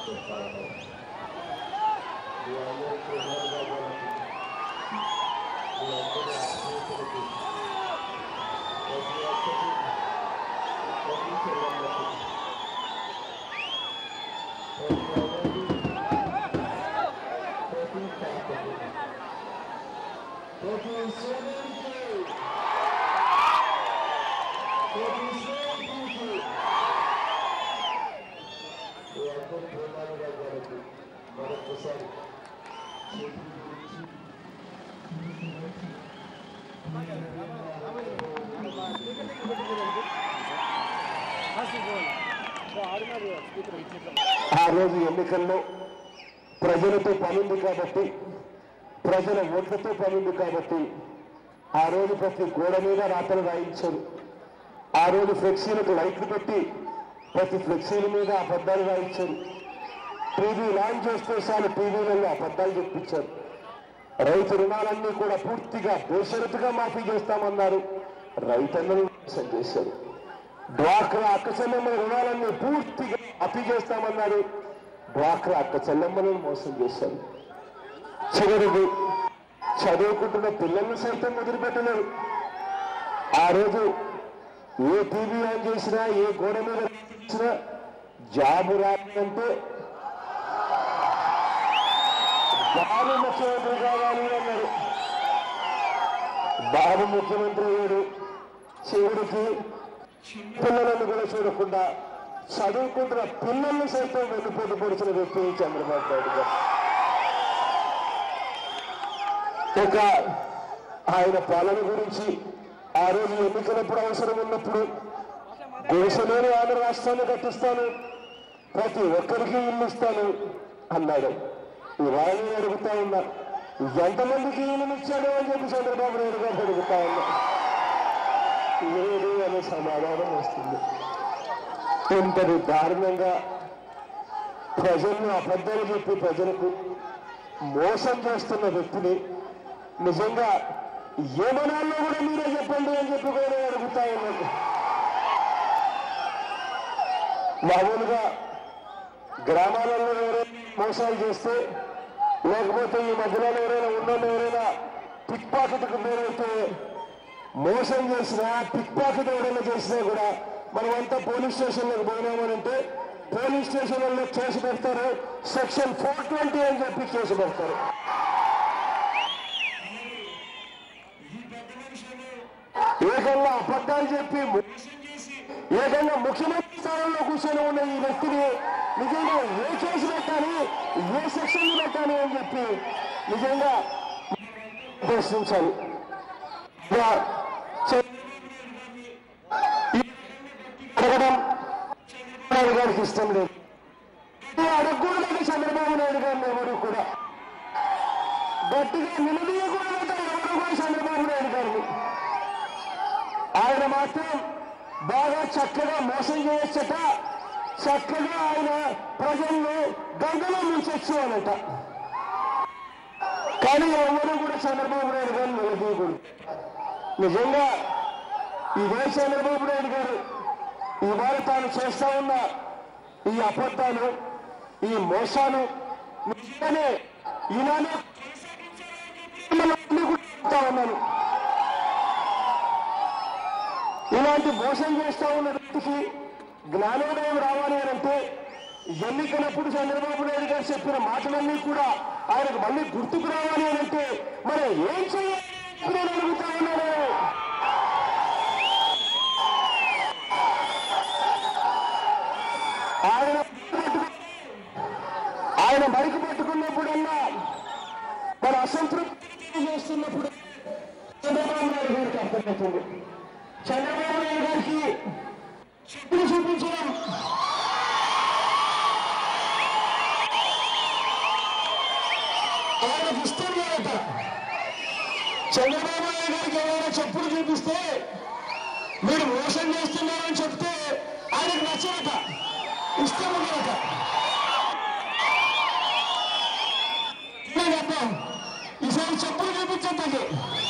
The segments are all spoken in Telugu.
చెప్పాలను మీ అందరికీ హృదయపూర్వక మీ అందరి ఆత్మీయతలకి ప్రతి ఒక్కటి ప్రతి చెల్లెమ్మకి ప్రతి అమ్మకి ప్రతి తాతకి ప్రతి సోదరికి ప్రతి స్నేహితుడికి మీ అందరి ప్రేమాలుగా గారికి మరొకసారి చేతులు గురించి ఆ రోజు ఎన్నికల్లో ప్రజలతో పనుంది కాబట్టి ప్రజల ఓట్లతో పనుంది కాబట్టి ఆ రోజు ప్రతి గోడ మీద రాతలు రాయించారు ఆ రోజు ఫ్లెక్సీలకు లైట్లు పెట్టి ప్రతి ఫ్లెక్సీల మీద అబద్ధాలు రాయించారు టీవీ లాంచ్ చేస్తే చాలు టీవీలలో అబద్ధాలు చెప్పించారు రైతు రుణాలన్నీ కూడా పూర్తిగా బేషరతుగా మాఫీ చేస్తామన్నారు రైతన్నలు మోసం చేశారు డ్వాక్రా అక్క చెల్లెమ్మల రుణాలన్నీ పూర్తిగా అప్పి చేస్తామన్నారు డ్వాక్రా అక్క చెల్లెమ్మలను మోసం చేశారు చివరికి చదువుకుంటున్న పిల్లల్ని సైతం వదిలిపెట్టలేరు ఆ రోజు ఏ టీవీ ఆన్ చేసినా ఏ గోడ మీద చూసినా జాబు రావాలంటే బాబు ముఖ్యమంత్రి కావాలి అన్నారు బాబు ముఖ్యమంత్రి అయ్యాడు చివరికి పిల్లలను కూడా చూడకుండా చదువుకుంటున్న పిల్లల్ని సైతం వెన్నుపోటు పొడిచిన వ్యక్తి చంద్రబాబు నాయుడు గారు ఇక ఆయన పాలన గురించి ఆ రోజు ఎన్నికలప్పుడు అవసరం ఉన్నప్పుడు గుడిసెలోని ఆంధ్ర రాష్ట్రాన్ని కట్టిస్తాను ప్రతి ఒక్కరికి ఇల్లు ఇస్తాను అన్నాడు ఇవాళ నేను అడుగుతా ఉన్నా ఎంతమందికి ఇల్లు ఇచ్చాడు అని చెప్పి చంద్రబాబు నాయుడు గారు అడుగుతా ఉన్నా లేదు అనే సమాధానం వస్తుంది ఇంతటి దారుణంగా ప్రజలను అబద్ధాలు చెప్పి ప్రజలకు మోసం చేస్తున్న వ్యక్తిని నిజంగా ఏమనాలో కూడా మీరే చెప్పండి అని చెప్పి కూడా నేను అడుగుతా ఉన్నాను మామూలుగా గ్రామాలలో ఎవరైనా మోసాలు చేస్తే లేకపోతే ఈ మధ్యలో ఎవరైనా ఉన్న ఎవరైనా పిక్ పాకెట్కు మీరైతే మోసం చేసినా పిక్ పాకెట్ ఎవరైనా చేసినా కూడా మనమంతా పోలీస్ స్టేషన్లకు పోయినామనంటే పోలీస్ స్టేషన్లలో కేసు పెడతారు సెక్షన్ ఫోర్ ట్వంటీ అని చెప్పి కేసు పెడతారు ఏకంగా అబద్ధాలు చెప్పి మోసం చేసి ఏకంగా ముఖ్యమంత్రి స్థానంలో కూర్చొని ఉన్న ఈ వ్యక్తిని నిజంగా ఏ కేసు పెట్టాలి ఏ సెక్షన్ పెట్టాలి అని చెప్పి నిజంగా ప్రశ్నించాలి ఇలా చే- అడగడం చంద్రబాబు నాయుడు గారికి ఇష్టం లేదు ఇది అడగకూడదని చంద్రబాబు నాయుడు గారిని ఎవరు కూడా గట్టిగా నిలదీయకూడదంటే ఎవరు కూడా చంద్రబాబు నాయుడు గారిని ఆయన మాత్రం బాగా చక్కగా మోసం చేయొచ్చట చక్కగా ఆయన ప్రజలను గంగలో ముంచొచ్చు అనట కానీ ఎవరు కూడా చంద్రబాబు నాయుడు గారిని నిలదీయకూడదు నిజంగా ఇదే చంద్రబాబు నాయుడు గారు ఇవాళ తాను చేస్తా ఉన్న ఈ అబద్ధాలు ఈ మోసాలు నిజంగానే ఇలానే మిమ్మల్ని కూడా చెప్తా ఉన్నాను ఇలాంటి మోసం చేస్తా ఉన్న వ్యక్తికి జ్ఞానోదయం రావాలి అని అంటే ఎన్నికలప్పుడు చంద్రబాబు నాయుడు గారు చెప్పిన మాటలన్నీ కూడా ఆయనకు మళ్ళీ గుర్తుకు రావాలి అని అంటే మరి ఏం చేయాలి అని నేను అడుగుతా ఉన్నాను ఆయన పట్టుకు- ఆయన మైకి పట్టుకున్నప్పుడల్లా మన అసంతృప్తి తెలియజేస్తున్నప్పుడు చంద్రబాబు నాయుడు గారికి అర్థమవుతుంది చంద్రబాబు నాయుడు గారికి చెప్పులు చూపించడం ఆయనకు ఇష్టం లేదట చంద్రబాబు నాయుడు గారికి ఎవరైనా చెప్పులు చూపిస్తే మీరు మోసం చేస్తున్నారని చెప్తే ఆయనకు నచ్చదట ఇష్టం ఉండదట చెప్తాం ఈసారి చెప్పులు చూపించద్దండి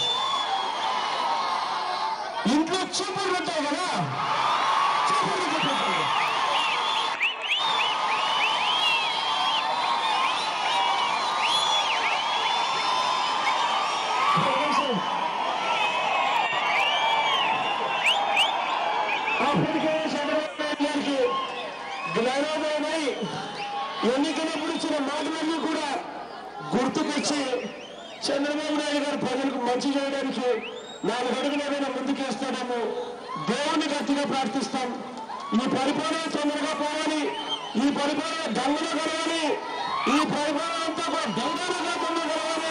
ఇంట్లో చూపులు ఉంటాయి కదా చూపులు చూపించండి ఎన్నికలప్పుడు ఇచ్చిన మాటలన్నీ కూడా గుర్తుకొచ్చి చంద్రబాబు నాయుడు గారు ప్రజలకు మంచి చేయడానికి నాలుగు అడుగులు ఏమైనా ముందుకేస్తాడేమో దేవుణ్ణి గట్టిగా ప్రార్థిస్తాం ఈ పరిపాలన తొందరగా పోవాలి ఈ పరిపాలన దొంగలు కలవాలి ఈ పరిపాలన అంతా కూడా దొంగలుగా దొంగ కలవాలి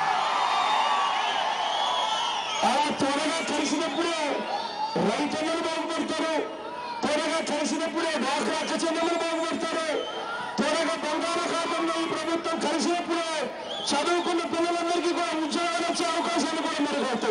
అలా త్వరగా కలిసినప్పుడే రైతన్నలు బాగుపడతారు త్వరగా కలిసినప్పుడే డాక్టర్ అక్క చెల్లెలు బాగుపడతారు త్వరగా బంగాళాఖాతంలో ఈ ప్రభుత్వం కలిసినప్పుడే చదువుకున్న పిల్లలందరికీ కూడా ఉద్యోగాలు వచ్చే అవకాశాలు కూడా మెరుగవుతాయి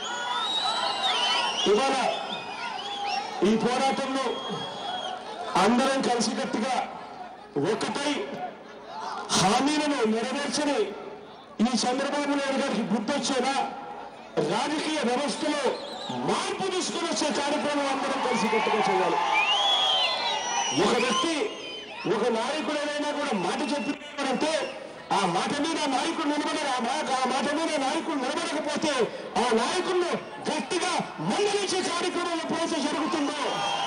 ఇవాళ ఈ పోరాటంలో అందరం కలిసికట్టుగా ఒకటై హామీలను నెరవేర్చని ఈ చంద్రబాబు నాయుడు గారికి గుర్తొచ్చేలా రాజకీయ వ్యవస్థలో మార్పు తీసుకుని వచ్చే కార్యక్రమం అందరం కలిసికట్టుగా చేయాలి ఒక వ్యక్తి ఒక నాయకుడు ఏదైనా కూడా మాట చెప్పినాడంటే ఆ మాట మీద ఆ నాయకుడు నిలబడరు ఆ మాట ఆ మాట మీద ఆ నాయకుడు నిలబడకపోతే ఆ నాయకుడిని గట్టిగా మందలించే కార్యక్రమం ఎప్పుడైతే జరుగుతుందో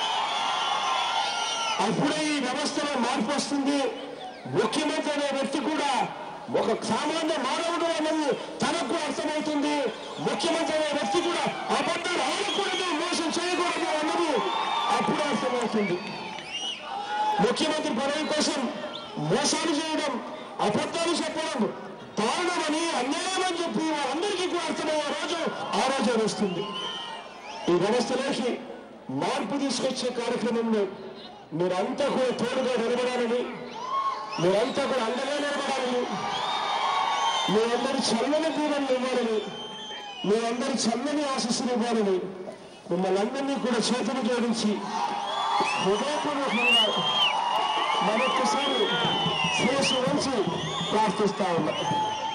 అప్పుడే ఈ వ్యవస్థలో మార్పు వస్తుంది ముఖ్యమంత్రి అనే వ్యక్తి కూడా ఒక సామాన్య మానవుడు అనేది తనకు అర్థమవుతుంది ముఖ్యమంత్రి అనే వ్యక్తి కూడా అబద్ధాలు ఆడకూడదు మోసం చేయకూడదు అన్నది అప్పుడే అర్థమవుతుంది ముఖ్యమంత్రి పదవి కోసం మోసాలు చేయడం అబద్ధాలు చెప్పడం దారుణమని అన్యాయమని చెప్పి వాళ్ళందరికీ కూడా అర్థమయ్యే రోజు ఆ రోజే వస్తుంది ఈ వ్యవస్థలోకి మార్పు తీసుకొచ్చే కార్యక్రమంలో మీరంతా కూడా తోడుగా నిలబడాలని మీరంతా కూడా అండగా నిలబడాలని మీరందరూ చల్లని దీవెనలు ఇవ్వాలని మీరందరూ చల్లని ఆశస్సులు ఇవ్వాలని మిమ్మల్ని అందరినీ కూడా చేతులు జోడించి హృదయపూర్వకంగా మరొకసారి శేషు వంచి ప్రార్థిస్తా ఉన్నా